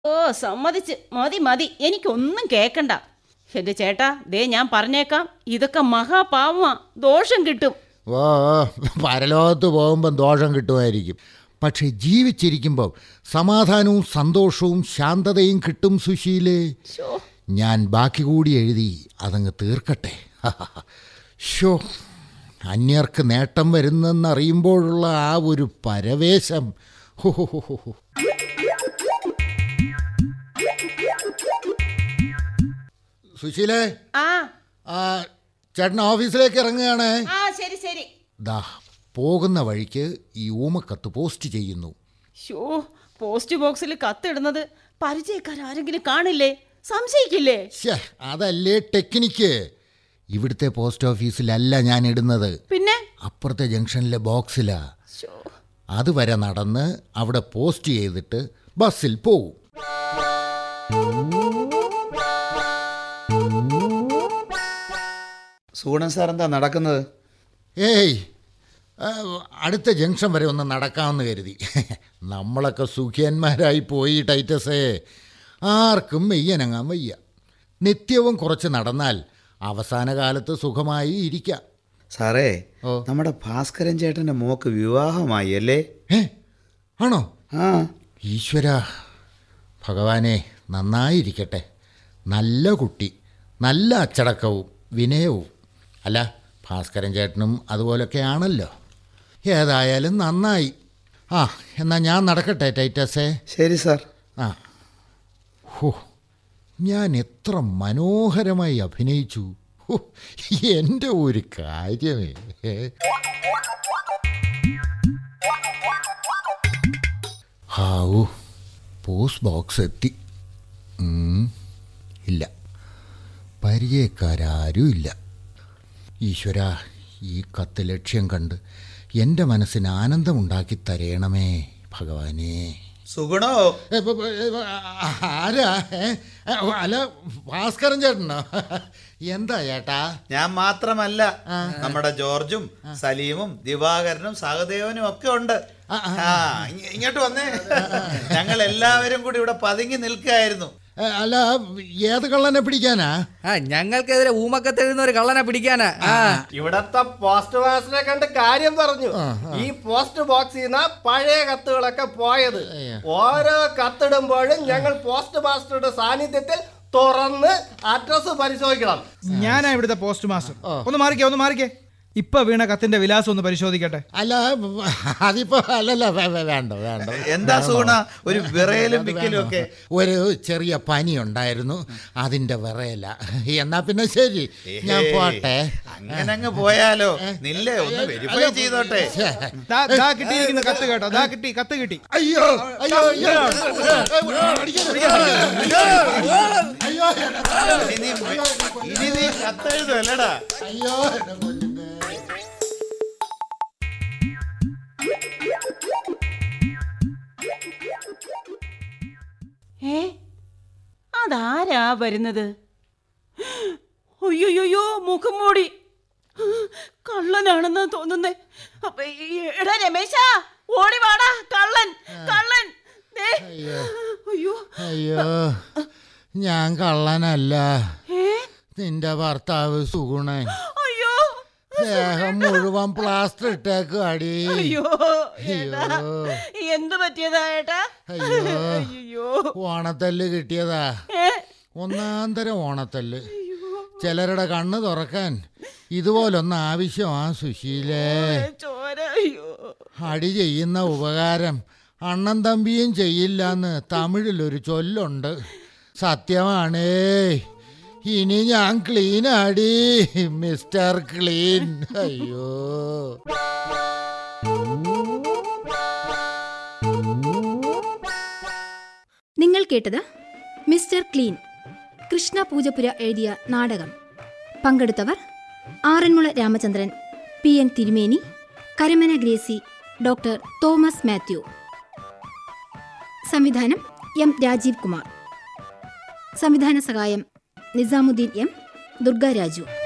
ഓ സമ്മതിച്ച് മതി മതി എനിക്കൊന്നും കേക്കണ്ട എന്റെ ചേട്ടാ ദേ ഞാൻ പറഞ്ഞേക്കാം ഇതൊക്കെ മഹാപാവമാ ദോഷം കിട്ടും ഓ പരലോകത്ത് പോകുമ്പം ദോഷം കിട്ടുമായിരിക്കും പക്ഷെ ജീവിച്ചിരിക്കുമ്പോൾ സമാധാനവും സന്തോഷവും ശാന്തതയും കിട്ടും സുശീലേ ശോ ഞാൻ ബാക്കി കൂടി എഴുതി അതങ്ങ് തീർക്കട്ടെ ഷോ അന്യർക്ക് നേട്ടം വരുന്നെന്നറിയുമ്പോഴുള്ള ആ ഒരു പരവേശം ഹോ ഹോ ഹോ ഹോ ഹോ. സുശീലേ ആ ആ ചേട്ടൻ ഓഫീസിലേക്ക് ഇറങ്ങുകയാണ് ആ ശരി ശരി ദാ പോകുന്ന വഴിക്ക് ഈ ഊമക്കത്ത് പോസ്റ്റ് ചെയ്യുന്നു ഷോ പോസ്റ്റ് ബോക്സിൽ കത്തിടുന്നത് പരിചയക്കാരെങ്കിലും കാണില്ലേ സംശയിക്കില്ലേ ശ്ശേ അതല്ലേ ടെക്നിക്ക് ഇവിടുത്തെ പോസ്റ്റ് ഓഫീസിലല്ല ഞാൻ ഇടുന്നത് പിന്നെ അപ്പുറത്തെ ജംഗ്ഷനിലെ ബോക്സിലാ ഷോ അതുവരെ നടന്ന് അവിടെ പോസ്റ്റ് ചെയ്തിട്ട് ബസ്സിൽ പോകും സൂണൻ സാർ എന്താ നടക്കുന്നത് ഏയ് ആ, അടുത്ത ജംഗ്ഷൻ വരെ ഒന്ന് നടക്കാമെന്ന് കരുതി നമ്മളൊക്കെ സുഖിയന്മാരായി പോയി ടൈറ്റസേ ആർക്കും വെയ്യനങ്ങാൻ വയ്യ നിത്യവും കുറച്ച് നടന്നാൽ അവസാന കാലത്ത് സുഖമായി ഇരിക്കാം സാറേ ഓ. നമ്മുടെ ഭാസ്കരൻ ചേട്ടൻ്റെ മോക്ക് വിവാഹമായി അല്ലേ ഏ ആണോ ആ ഈശ്വര ഭഗവാനെ നന്നായിരിക്കട്ടെ നല്ല കുട്ടി നല്ല അച്ചടക്കവും വിനയവും അല്ല ഭാസ്കരൻ ചേട്ടനും അതുപോലൊക്കെ ആണല്ലോ ഏതായാലും നന്നായി ആ എന്നാൽ ഞാൻ നടക്കട്ടെ ടൈറ്റസേ ശരി സാർ ആ ഹോ ഞാൻ എത്ര മനോഹരമായി അഭിനയിച്ചു ഹോ, എൻ്റെ ഒരു കാര്യമേ ഹാവു പോസ്റ്റ് ബോക്സ് എത്തി ഉം, ഇല്ല പരിചയക്കാരും ഇല്ല ഈശ്വര ഈ കത്ത് ലക്ഷ്യം കണ്ട് എൻ്റെ മനസ്സിന് ആനന്ദമുണ്ടാക്കി തരയണമേ ഭഗവാനേ സുഗുണോ ഏ, പ- പ- ഏ, പ- ആരാ ഏ? ഏ, അല്ല ഭാസ്കരൻ ചേട്ടനോ എന്താ ചേട്ടാ ഞാൻ മാത്രമല്ല നമ്മുടെ ജോർജും സലീമും ദിവാകരനും സഹദേവനും ഒക്കെ ഉണ്ട് ആ ഇങ്ങ- ഇങ്ങോട്ട് വന്നേ ഞങ്ങൾ എല്ലാവരും കൂടി ഇവിടെ പതുങ്ങി നിൽക്കുകയായിരുന്നു ഏ, അല്ല ഏത് കള്ളനെ പിടിക്കാനാ ആ ഞങ്ങൾക്കെതിരെ ഊമക്കത്തെഴുതുന്ന ഒരു കള്ളനെ പിടിക്കാനാ ആ ഇവിടത്തെ പോസ്റ്റ് മാസ്റ്ററെ കണ്ട് കാര്യം പറഞ്ഞു ഈ പോസ്റ്റ് ബോക്സിൽ നിന്ന് പഴയ കത്തുകളൊക്കെ പോയത് ഓരോ കത്തിടുമ്പോഴും ഞങ്ങൾ പോസ്റ്റ് മാസ്റ്ററുടെ സാന്നിധ്യത്തിൽ തുറന്ന് അഡ്രസ് പരിശോധിക്കണം ഞാനാ ഇവിടുത്തെ പോസ്റ്റ് മാസ്റ്റർ ഒന്ന് മാറിക്കേ ഒന്ന് മാറിക്കേ ഇപ്പൊ വീണ കത്തിന്റെ വിലാസം ഒന്ന് പരിശോധിക്കട്ടെ അല്ല അതിപ്പോ അല്ലല്ല വേ- വേ- വേണ്ട വേണ്ട എന്താ സുഗുണ ഒരു വിറയലും വിക്കലും ഒക്കെ ഒരു ചെറിയ പനി ഉണ്ടായിരുന്നു അതിന്റെ വിറയല എന്നാ പിന്നെ ശരി ഞാൻ പോട്ടെ അങ്ങനെ അങ്ങ് പോയാലോ നില്ലേ ഒന്ന് വെരിഫൈ ചെയ്തോട്ടെ ദാ ദാ കിട്ടിയിരിക്കുന്ന കത്ത് കേട്ടോ ദാ കിട്ടി കത്ത് കിട്ടി അയ്യോ അയ്യോ അയ്യോ അയ്യോ ഇനി നീ ഇനി നീ കത്തെഴുതുമല്ലടാ അയ്യോ എന്റെ പൊന്നേ. ഏ അതാരാ വരുന്നത് അയ്യോയ്യോ മുഖം മൂടി കള്ളനാണെന്നാ തോന്നുന്നേ അപ്പൊ ഈ- എടാ രമേശ ഓടി വാടാ കള്ളൻ കള്ളൻ ദേ. അയ്യോ അയ്യോ ഞാൻ കള്ളനല്ല ഏ നിന്റെ ഭർത്താവ് സുഗുണൻ അയ്യോ ദേഹം മുഴുവൻ പ്ലാസ്റ്റർ ഇട്ടേക്ക് അടി അയ്യോ ഏട്ടാ എന്ത് പറ്റിയതാ ഏട്ടാ അയ്യോ. അയ്യോ ഓണത്തല്ല് കിട്ടിയതാ ഏ ഒന്നാം തരം ഓണത്തല്ല് ചിലരുടെ കണ്ണ് തുറക്കാൻ ഇതുപോലൊന്ന് ആവശ്യമാ സുശീലേ ചോര അയ്യോ അടി ചെയ്യുന്ന ഉപകാരം അണ്ണൻ തമ്പിയും ചെയ്യില്ലെന്ന് തമിഴിലൊരു ചൊല്ലുണ്ട് സത്യമാണേ ഇനി ഞാൻ ക്ലീൻ ആടി മിസ്റ്റർ ക്ലീൻ അയ്യോ നിങ്ങൾ കേട്ടത് മിസ്റ്റർ ക്ലീൻ കൃഷ്ണ പൂജപ്പുര എഴുതിയ നാടകം പങ്കെടുത്തവർ ആറന്മുള രാമചന്ദ്രൻ പി എൻ തിരുമേനി കരമന ഗ്രേസി ഡോക്ടർ തോമസ് മാത്യു സംവിധാനം എം രാജീവ് കുമാർ സംവിധാന സഹായം നിസാമുദ്ദീൻ എം ദുർഗാരാജു